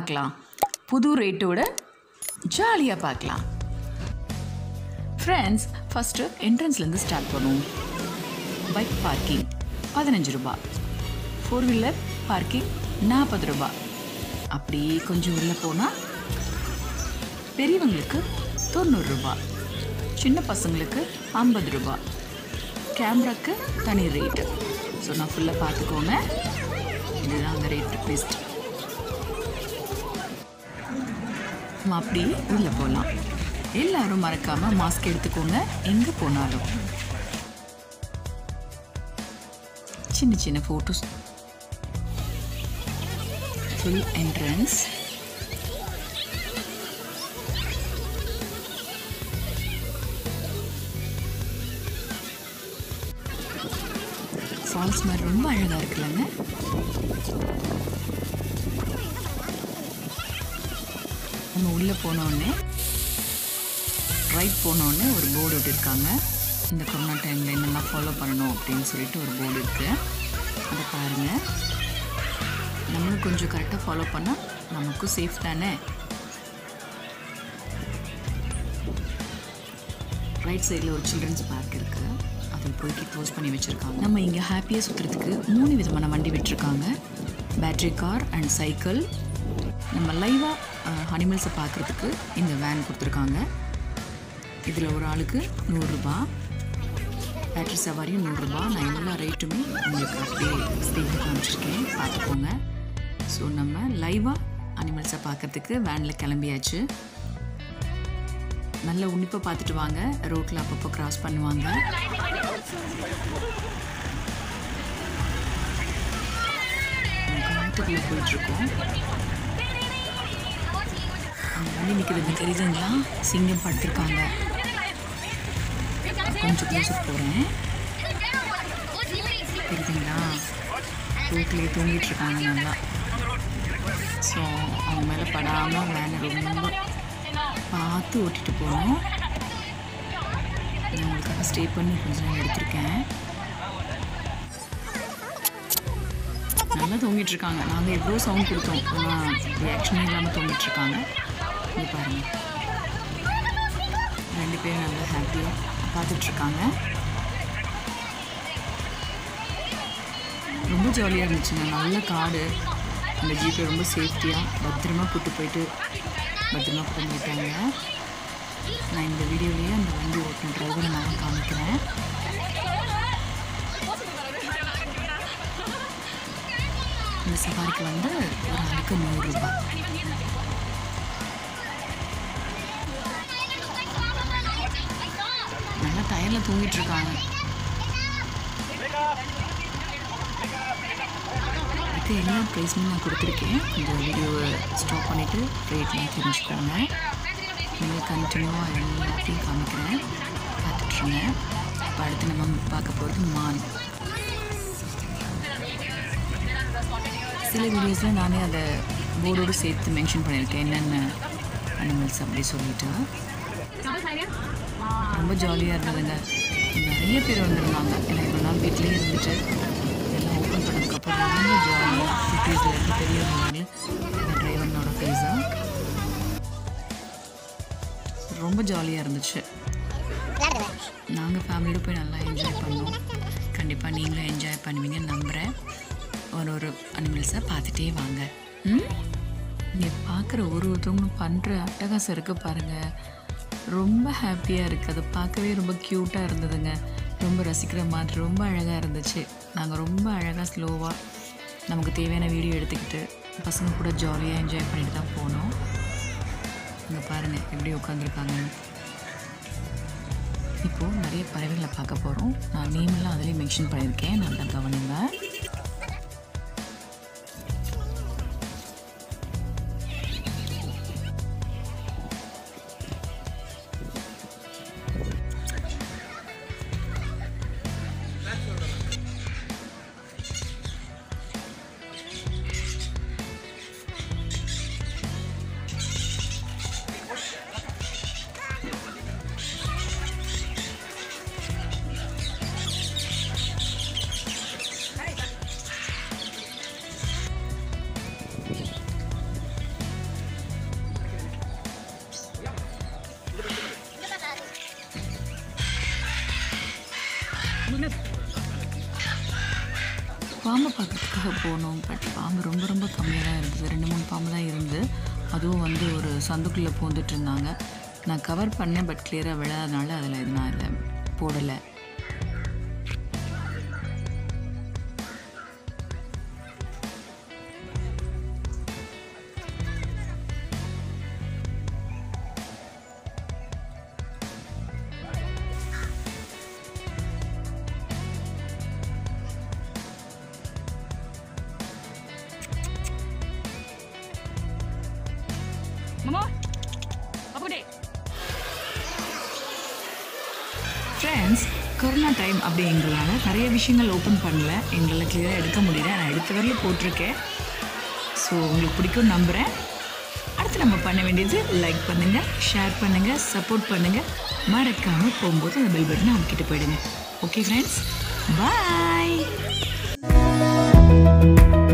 பார்க்கலாம் புது ரேட்டோட ஜாலியாக பார்க்கலாம் ஃப்ரெண்ட்ஸ் ஃபஸ்ட்டு என்ட்ரன்ஸ்லேருந்து ஸ்டார்ட் பண்ணுவோம் பைக் பார்க்கிங் பதினஞ்சு ரூபா ஃபோர் வீலர் பார்க்கிங் நாற்பது ரூபா அப்படியே கொஞ்சம் உள்ளே போனால் பெரியவங்களுக்கு தொண்ணூறு ரூபா சின்ன பசங்களுக்கு ஐம்பது ரூபா கேமராக்கு தனி ரேட்டு ஸோ நான் ஃபுல்லாக பார்த்துக்கோங்க இதுதான் அந்த ரேட் லிஸ்ட் நம்ம அப்படி உள்ளே போகலாம் எல்லாரும் மறக்காமல் மாஸ்க் எடுத்துக்கோங்க எங்கே போனாலும் சின்ன சின்ன ஃபோட்டோஸ் ஃபுல் என்ட்ரன்ஸ் ஃபால்ஸ் மாதிரி ரொம்ப அழகாக இருக்குல்லங்க நம்ம உள்ளே போனோடனே ரைட் போனோடனே ஒரு போர்டு விட்டுருக்காங்க இந்த கொரோனா டைமில் என்னெல்லாம் ஃபாலோ பண்ணணும் அப்படின்னு சொல்லிட்டு ஒரு போர்டு இருக்குது அதை பாருங்கள் நம்மளும் கொஞ்சம் கரெக்டாக ஃபாலோ பண்ணால் நமக்கும் சேஃப் தானே ரைட் சைடில் ஒரு சில்ட்ரன்ஸ் பார்க் இருக்குது அதை போய்க்கு க்ளோஸ் பண்ணி வச்சுருக்காங்க நம்ம இங்கே ஹாப்பியாக சுற்றுறதுக்கு மூணு விதமான வண்டி விட்டுருக்காங்க பேட்ரி கார் அண்ட் சைக்கிள் நம்ம லைவாக அனிமல்ஸை பார்க்குறதுக்கு இந்த வேன் கொடுத்துருக்காங்க இதில் ஒரு ஆளுக்கு நூறுரூபா பேட்ரி சவாரியும் நூறுரூபா நான் எல்லா ரேட்டுமே உங்களுக்கு அப்படியே ஸ்க்ரீனில் காமிச்சிருக்கேன் பார்த்துக்கோங்க ஸோ நம்ம லைவாக அனிமல்ஸை பார்க்குறதுக்கு வேனில் கிளம்பியாச்சு நல்ல உன்னிப்பாக பார்த்துட்டு வாங்க ரோட்டில் அப்பப்போ கிராஸ் பண்ணுவாங்க காட்டுக்குள்ளே போயிட்டுருக்கோம் அங்கே வண்டி நிற்கிறது தெரியுதுங்களா சிங்கம் படுத்திருக்காங்க கொஞ்சம் க்ளோஸுக்கு போகிறேன் தெரியுதுங்களா ரோட்லேயே தூங்கிட்டு இருக்காங்க நல்லா ஸோ அவங்க மேலே படாமல் வேனை ரொம்ப பார்த்து ஓட்டிகிட்டு போகணும் நான் உங்களுக்காக ஸ்டே பண்ணி கொஞ்ச நேரம் எடுத்திருக்கேன் நல்லா தூங்கிட்டு இருக்காங்க நாங்கள் எவ்வளோ சவுண்ட் கொடுத்தோம் ஆனால் ரியாக்ஷனே இல்லாமல் தூங்கிட்டு இருக்காங்க இங்கே பாருங்க ரெண்டு பேரும் நல்லா ஹாப்பியாக பார்த்துட்ருக்காங்க ரொம்ப ஜாலியாக இருந்துச்சுங்க நல்ல காடு அந்த ஜீப்பை ரொம்ப சேஃப்டியாக பத்திரமா கூட்டு போயிட்டு பத்திரமா கொண்டு வந்துட்டாங்க நான் இந்த வீடியோலேயே அந்த வண்டி ஓட்டின டிரைவரை நான் காமிக்கிறேன் இந்த சவாரிக்கு வந்து ஒரு ஆளுக்கு நூறுரூபா நல்லா டயரில் தூங்கிட்டு இருக்காங்க இதுக்கு எல்லா ப்ரைஸுமே நான் கொடுத்துருக்கேன் இந்த வீடியோவை ஸ்டாப் பண்ணிவிட்டு ரேட்லாம் தெரிஞ்சுக்கோங்க நீங்கள் கண்டினியூவாக எல்லாத்தையும் காமிக்கிறேன் பார்த்துட்ருங்க இப்போ அடுத்து நம்ம பார்க்க போகிறது மான் சில வீடியோஸில் நானே அதை போர்டோடு சேர்த்து மென்ஷன் பண்ணியிருக்கேன் என்னென்ன அனிமல்ஸ் அப்படி சொல்லிட்டு ரொம்ப ஜாலியாக இருந்ததுங்க நிறைய பேர் வந்திருந்தாங்க ஏன்னா இவ்வளோ நாள் வீட்டிலே இருந்துட்டு எல்லாம் ஓப்பன் பண்ணதுக்கப்புறம் ரொம்ப ஜாலியாக சிட்டிஸில் இருக்க பெரியவங்க இந்த டிரைவர்னோட ஃபேஸாக ரொம்ப ஜாலியாக இருந்துச்சு நாங்கள் ஃபேமிலியோட போய் நல்லா என்ஜாய் பண்ணோம் கண்டிப்பாக நீங்களும் என்ஜாய் பண்ணுவீங்கன்னு நம்புகிறேன் ஒரு ஒரு அனிமல்ஸை பார்த்துட்டே வாங்க ம் இங்கே பார்க்குற ஒரு ஒருத்தவங்களும் பண்ணுற அட்டகாசம் இருக்க பாருங்கள் ரொம்ப ஹாப்பியாக இருக்குது அதை பார்க்கவே ரொம்ப க்யூட்டாக இருந்ததுங்க ரொம்ப ரசிக்கிற மாதிரி ரொம்ப அழகாக இருந்துச்சு நாங்கள் ரொம்ப அழகாக ஸ்லோவாக நமக்கு தேவையான வீடியோ எடுத்துக்கிட்டு பசங்க கூட ஜாலியாக என்ஜாய் பண்ணிட்டு தான் போனோம் இங்கே பாருங்கள் எப்படி உட்காந்துருக்காங்கன்னு இப்போது நிறைய பறவைகளை பார்க்க போகிறோம் நான் நேமெல்லாம் அதிலே மென்ஷன் பண்ணியிருக்கேன் நல்லா கவனிங்க பாம்பை பார்க்கறதுக்காக போனோம் பட் பாம்பு ரொம்ப ரொம்ப கம்மியாக தான் இருந்தது ரெண்டு மூணு பாம்பு தான் இருந்து அதுவும் வந்து ஒரு சந்துக்குள்ளே பூந்துட்டு இருந்தாங்க நான் கவர் பண்ணேன் பட் கிளியராக விழாதனால அதில் இது நான் அதில் போடலை ஃப்ரெண்ட்ஸ் கொரோனா டைம் அப்படிங்கிறதுனால நிறைய விஷயங்கள் ஓப்பன் பண்ணல எங்களால் கிளியராக எடுக்க முடியல நான் எடுத்த வரலையும் போட்டிருக்கேன் ஸோ உங்களுக்கு பிடிக்கும் நம்புகிறேன் அடுத்து நம்ம பண்ண வேண்டியது லைக் பண்ணுங்கள் ஷேர் பண்ணுங்கள் சப்போர்ட் பண்ணுங்கள் மறக்காமல் போகும்போது அந்த பெல் பட்டனை அவங்ககிட்ட போயிடுங்க ஓகே ஃப்ரெண்ட்ஸ் பாய்